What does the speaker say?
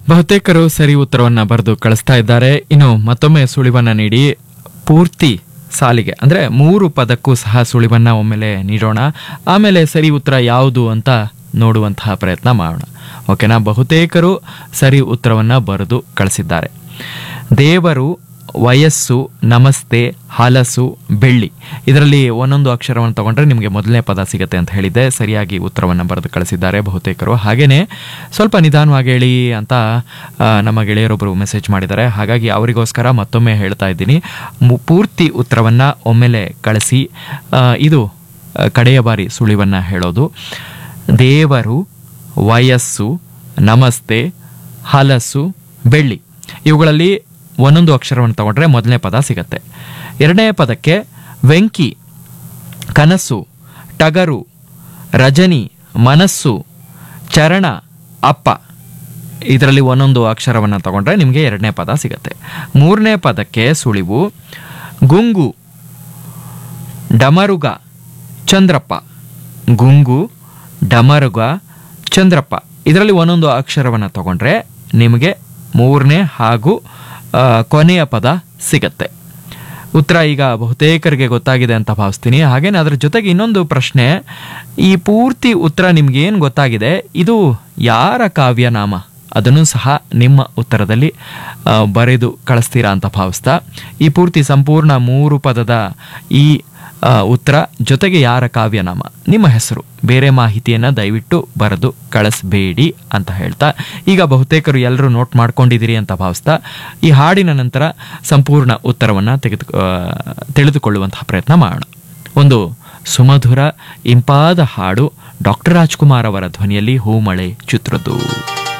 ಬಹುತೇಕರು ಸರಿ ಉತ್ತರವನ್ನ ಬರೆದು ಕಳಿಸ್ತಾ ಇದ್ದಾರೆ ಇನ್ನು ಮತ್ತೊಮ್ಮೆ ಸುಳಿವನ್ನ ನೀಡಿ ಪೂರ್ತಿ ಸಾಲಿಗೆ ಅಂದ್ರೆ ಮೂರು ಪದಕ್ಕೂ ಸಹ ಸುಳಿವನ್ನ ಒಮ್ಮೆಲೆ ನೀಡೋಣ ಆಮೇಲೆ ಸರಿ ಉತ್ತರ ಯಾವುದು ಅಂತ ನೋಡುವಂತಹ ಪ್ರಯತ್ನ ಮಾಡೋಣ ಓಕೆನಾ ಬಹುತೇಕರು ಸರಿ ಉತ್ತರವನ್ನ ಬರೆದು ಕಳಿಸಿದ್ದಾರೆ ದೇವರು ವಯಸ್ಸು ನಮಸ್ತೆ ಹಲಸು ಬೆಳ್ಳಿ ಇದರಲ್ಲಿ ಒಂದೊಂದು ಅಕ್ಷರವನ್ನು ತಗೊಂಡ್ರೆ ನಿಮಗೆ ಮೊದಲನೇ ಪದ ಸಿಗುತ್ತೆ ಅಂತ ಹೇಳಿದ್ದೆ ಸರಿಯಾಗಿ ಉತ್ತರವನ್ನು ಬರೆದು ಕಳಿಸಿದ್ದಾರೆ ಬಹುತೇಕರು ಹಾಗೇನೆ ಸ್ವಲ್ಪ ನಿಧಾನವಾಗಿ ಹೇಳಿ ಅಂತ ಆ, ನಮ್ಮ ಗೆಳೆಯರೊಬ್ಬರು ಮೆಸೇಜ್ ಮಾಡಿದ್ದಾರೆ ಹಾಗಾಗಿ ಅವರಿಗೋಸ್ಕರ ಮತ್ತೊಮ್ಮೆ ಹೇಳ್ತಾ ಇದ್ದೀನಿ ಮು- ಪೂರ್ತಿ ಉತ್ತರವನ್ನು ಒಮ್ಮೆಲೆ ಕಳಿಸಿ ಆ, ಇದು ಆ, ಕಡೆಯ ಬಾರಿ ಸುಳಿವನ್ನು ಹೇಳೋದು ದೇವರು ವಯಸ್ಸು ನಮಸ್ತೆ ಹಲಸು ಬೆಳ್ಳಿ ಇವುಗಳಲ್ಲಿ ಒಂದೊಂದು ಅಕ್ಷರವನ್ನು ತಗೊಂಡ್ರೆ ಮೊದಲನೇ ಪದ ಸಿಗತ್ತೆ ಎರಡನೇ ಪದಕ್ಕೆ ವೆಂಕಿ ಕನಸು ಟಗರು ರಜನಿ ಮನಸ್ಸು ಚರಣ ಅಪ್ಪ ಇದರಲ್ಲಿ ಒಂದೊಂದು ಅಕ್ಷರವನ್ನು ತಗೊಂಡ್ರೆ ನಿಮಗೆ ಎರಡನೇ ಪದ ಸಿಗತ್ತೆ ಮೂರನೇ ಪದಕ್ಕೆ ಸುಳಿವು ಗುಂಗು ಡಮರುಗ ಚಂದ್ರಪ್ಪ ಗುಂಗು ಡಮರುಗ ಚಂದ್ರಪ್ಪ ಇದರಲ್ಲಿ ಒಂದೊಂದು ಅಕ್ಷರವನ್ನು ತಗೊಂಡ್ರೆ ನಿಮಗೆ ಮೂರನೇ ಹಾಗೂ ಆ, ಕೊನೆಯ ಪದ ಸಿಗತ್ತೆ ಉತ್ತರ ಈಗ ಬಹುತೇಕರಿಗೆ ಗೊತ್ತಾಗಿದೆ ಅಂತ ಭಾವಿಸ್ತೀನಿ ಹಾಗೇನೆ ಅದರ ಜೊತೆಗೆ ಇನ್ನೊಂದು ಪ್ರಶ್ನೆ ಈ ಪೂರ್ತಿ ಉತ್ತರ ನಿಮ್ಗೆ ಏನು ಗೊತ್ತಾಗಿದೆ ಇದು ಯಾರ ಕಾವ್ಯನಾಮ ಅದನ್ನು ಸಹ ನಿಮ್ಮ ಉತ್ತರದಲ್ಲಿ ಆ, ಬರೆದು ಕಳಿಸ್ತೀರಾ ಅಂತ ಭಾವಿಸ್ತಾ ಈ ಪೂರ್ತಿ ಸಂಪೂರ್ಣ ಮೂರು ಪದದ ಈ ಆ, ಉತ್ತರ ಜೊತೆಗೆ ಯಾರ ಕಾವ್ಯನಾಮ ನಿಮ್ಮ ಹೆಸರು ಬೇರೆ ಮಾಹಿತಿಯನ್ನು ದಯವಿಟ್ಟು ಬರೆದು ಕಳಿಸ್ಬೇಡಿ ಅಂತ ಹೇಳ್ತಾ ಈಗ ಬಹುತೇಕರು ಎಲ್ಲರೂ ನೋಟ್ ಮಾಡ್ಕೊಂಡಿದ್ದೀರಿ ಅಂತ ಭಾವಿಸ್ತಾ ಈ ಹಾಡಿನ ನಂತರ ಸಂಪೂರ್ಣ ಉತ್ತರವನ್ನು ತೆಗೆದು ಆ, ತಿಳಿದುಕೊಳ್ಳುವಂತಹ ಪ್ರಯತ್ನ ಮಾಡೋಣ ಒಂದು ಸುಮಧುರ ಇಂಪಾದ ಹಾಡು ಡಾಕ್ಟರ್ ರಾಜ್ಕುಮಾರ್ ಅವರ ಧ್ವನಿಯಲ್ಲಿ ಹೂಮಳೆ ಚಿತ್ರದ್ದು